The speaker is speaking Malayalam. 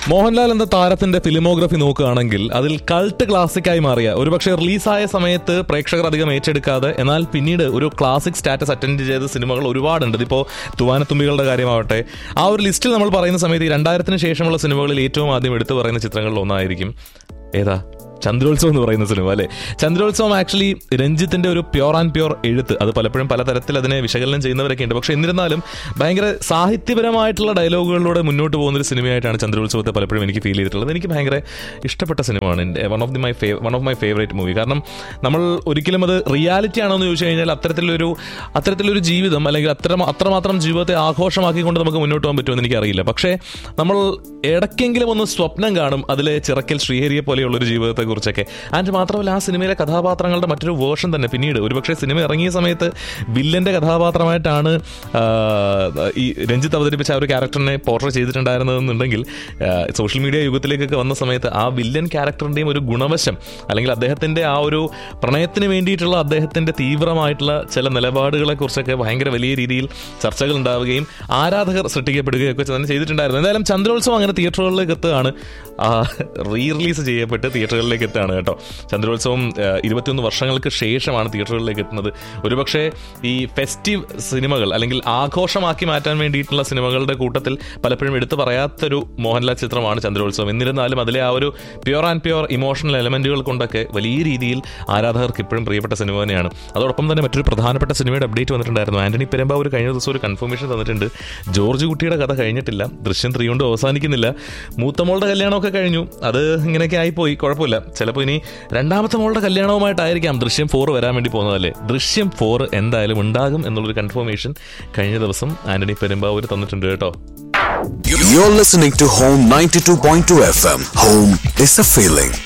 മോഹൻലാൽ എന്ന താരത്തിന്റെ ഫിലിമോഗ്രഫി നോക്കുകയാണെങ്കിൽ അതിൽ കൾട്ട് ക്ലാസിക്കായി മാറിയ ഒരുപക്ഷെ റിലീസായ സമയത്ത് പ്രേക്ഷകർ അധികം ഏറ്റെടുക്കാതെ എന്നാൽ പിന്നീട് ഒരു ക്ലാസിക് സ്റ്റാറ്റസ് അറ്റൻഡ് ചെയ്ത സിനിമകൾ ഒരുപാടുണ്ട് ഇതിപ്പോൾ തുവാനത്തുമ്പികളുടെ കാര്യമാവട്ടെ ആ ഒരു ലിസ്റ്റിൽ നമ്മൾ പറയുന്ന സമയത്ത് ഈ രണ്ടായിരത്തിന് ശേഷമുള്ള സിനിമകളിൽ ഏറ്റവും ആദ്യം എടുത്തു പറയുന്ന ചിത്രങ്ങളിൽ ഒന്നായിരിക്കും ഏതാ ചന്ദ്രോത്സവം എന്ന് പറയുന്ന സിനിമ അല്ലേ ചന്ദ്രോത്സവം ആക്ച്വലി രഞ്ജിത്തിന്റെ ഒരു പ്യോർ ആൻഡ് പ്യോർ എഴുത്ത് അത് പലപ്പോഴും പലതരത്തിൽ അതിനെ വിശകലനം ചെയ്യുന്നവരൊക്കെ ഉണ്ട് പക്ഷെ എന്നിരുന്നാലും ഭയങ്കര സാഹിത്യപരമായിട്ടുള്ള ഡയലോഗുകളിലൂടെ മുന്നോട്ട് പോകുന്ന ഒരു സിനിമയായിട്ടാണ് ചന്ദ്രോത്സവത്തെ പലപ്പോഴും എനിക്ക് ഫീൽ ചെയ്തിട്ടുള്ളത് എനിക്ക് ഭയങ്കര ഇഷ്ടപ്പെട്ട സിനിമയാണ് എൻ്റെ one of the my fave one of my favourite movie കാരണം നമ്മൾ ഒരിക്കലും അത് റിയാലിറ്റി ആണോ എന്ന് ചോദിച്ചു കഴിഞ്ഞാൽ അത്തരത്തിലൊരു അത്തരത്തിലൊരു ജീവിതം അല്ലെങ്കിൽ അത്ര അത്രമാത്രം ജീവിതത്തെ ആഘോഷമാക്കിക്കൊണ്ട് നമുക്ക് മുന്നോട്ട് പോകാൻ പറ്റുമെന്ന് എനിക്കറിയില്ല പക്ഷേ നമ്മൾ ഇടയ്ക്കെങ്കിലും ഒന്ന് സ്വപ്നം കാണും അതിലെ ചിറക്കൽ ശ്രീഹരിയെ പോലെയുള്ള ഒരു ജീവിതത്തെ കുറിച്ചൊക്കെ ആൻഡ് മാത്രമല്ല ആ സിനിമയിലെ കഥാപാത്രങ്ങളുടെ മറ്റൊരു വേർഷൻ തന്നെ പിന്നീട് ഒരുപക്ഷെ സിനിമ ഇറങ്ങിയ സമയത്ത് വില്ലന്റെ കഥാപാത്രമായിട്ടാണ് ആ, ഈ രഞ്ജിത്ത് അവതരിപ്പിച്ച ആ ഒരു ക്യാരക്ടറിനെ പോർട്രേ ചെയ്തിട്ടുണ്ടായിരുന്നതെന്നുണ്ടെങ്കിൽ സോഷ്യൽ മീഡിയ യുഗത്തിലേക്കൊക്കെ വന്ന സമയത്ത് ആ വില്ലൻ ക്യാരക്ടറിന്റെയും ഒരു ഗുണവശം അല്ലെങ്കിൽ അദ്ദേഹത്തിന്റെ ആ ഒരു പ്രണയത്തിന് വേണ്ടിയിട്ടുള്ള അദ്ദേഹത്തിന്റെ തീവ്രമായിട്ടുള്ള ചില നിലപാടുകളെ കുറിച്ചൊക്കെ ഭയങ്കര വലിയ രീതിയിൽ ചർച്ചകൾ ഉണ്ടാവുകയും ആരാധകർ സൃഷ്ടിക്കപ്പെടുകയും ഒക്കെ തന്നെ ചെയ്തിട്ടുണ്ടായിരുന്നു എന്തായാലും ചന്ദ്രോത്സവം അങ്ങനെ തിയേറ്ററുകളിലേക്ക് എത്തുകയാണ് റീ റിലീസ് ചെയ്യപ്പെട്ട് തിയേറ്ററുകളിലേക്ക് എത്തുകയാണ് കേട്ടോ ചന്ദ്രോത്സവം ആ, ഇരുപത്തിയൊന്ന് വർഷങ്ങൾക്ക് ശേഷമാണ് തിയേറ്ററുകളിലേക്ക് എത്തുന്നത് ഒരുപക്ഷെ ഈ ഫെസ്റ്റീവ് സിനിമകൾ അല്ലെങ്കിൽ ആഘോഷമാക്കി മാറ്റാൻ വേണ്ടിയിട്ടുള്ള സിനിമകളുടെ കൂട്ടത്തിൽ പലപ്പോഴും എടുത്തു പറയാത്തൊരു മോഹൻലാൽ ചിത്രമാണ് ചന്ദ്രോത്സവം എന്നിരുന്നാലും അതിലെ ആ ഒരു പ്യുവർ ആൻഡ് പ്യുവർ ഇമോഷണൽ എലമെന്റുകൾ കൊണ്ടൊക്കെ വലിയ രീതിയിൽ ആരാധകർക്ക് ഇപ്പോഴും പ്രിയപ്പെട്ട സിനിമ തന്നെയാണ് അതോടൊപ്പം തന്നെ മറ്റൊരു പ്രധാനപ്പെട്ട സിനിമയുടെ അപ്ഡേറ്റ് വന്നിട്ടുണ്ടായിരുന്നു ആന്റണി പെരുമ്പാവൂർ കഴിഞ്ഞ ദിവസം ഒരു കൺഫർമേഷൻ തന്നിട്ടുണ്ട് ജോർജ് കുട്ടിയുടെ കഥ കഴിഞ്ഞിട്ടില്ല ദൃശ്യം ത്രീ കൊണ്ട് അവസാനിക്കുന്നില്ല മൂത്ത മോളുടെ കല്യാണമൊക്കെ കഴിഞ്ഞു അത് ഇങ്ങനെയൊക്കെ ആയിപ്പോയി കുഴപ്പമില്ല ചിലപ്പോൾ ഇനി രണ്ടാമത്തെ മോളുടെ കല്യാണവുമായിട്ടായിരിക്കാം ദൃശ്യം ഫോർ വരാൻ വേണ്ടി പോകുന്നതല്ലേ ദൃശ്യം ഫോർ എന്തായാലും ഉണ്ടാകും എന്നുള്ളൊരു കൺഫർമേഷൻ കഴിഞ്ഞ ദിവസം ആന്റണി പെരുമ്പാവൂർ തന്നിട്ടുണ്ട് കേട്ടോ You're listening to Home 92.2 FM. Home is a feeling.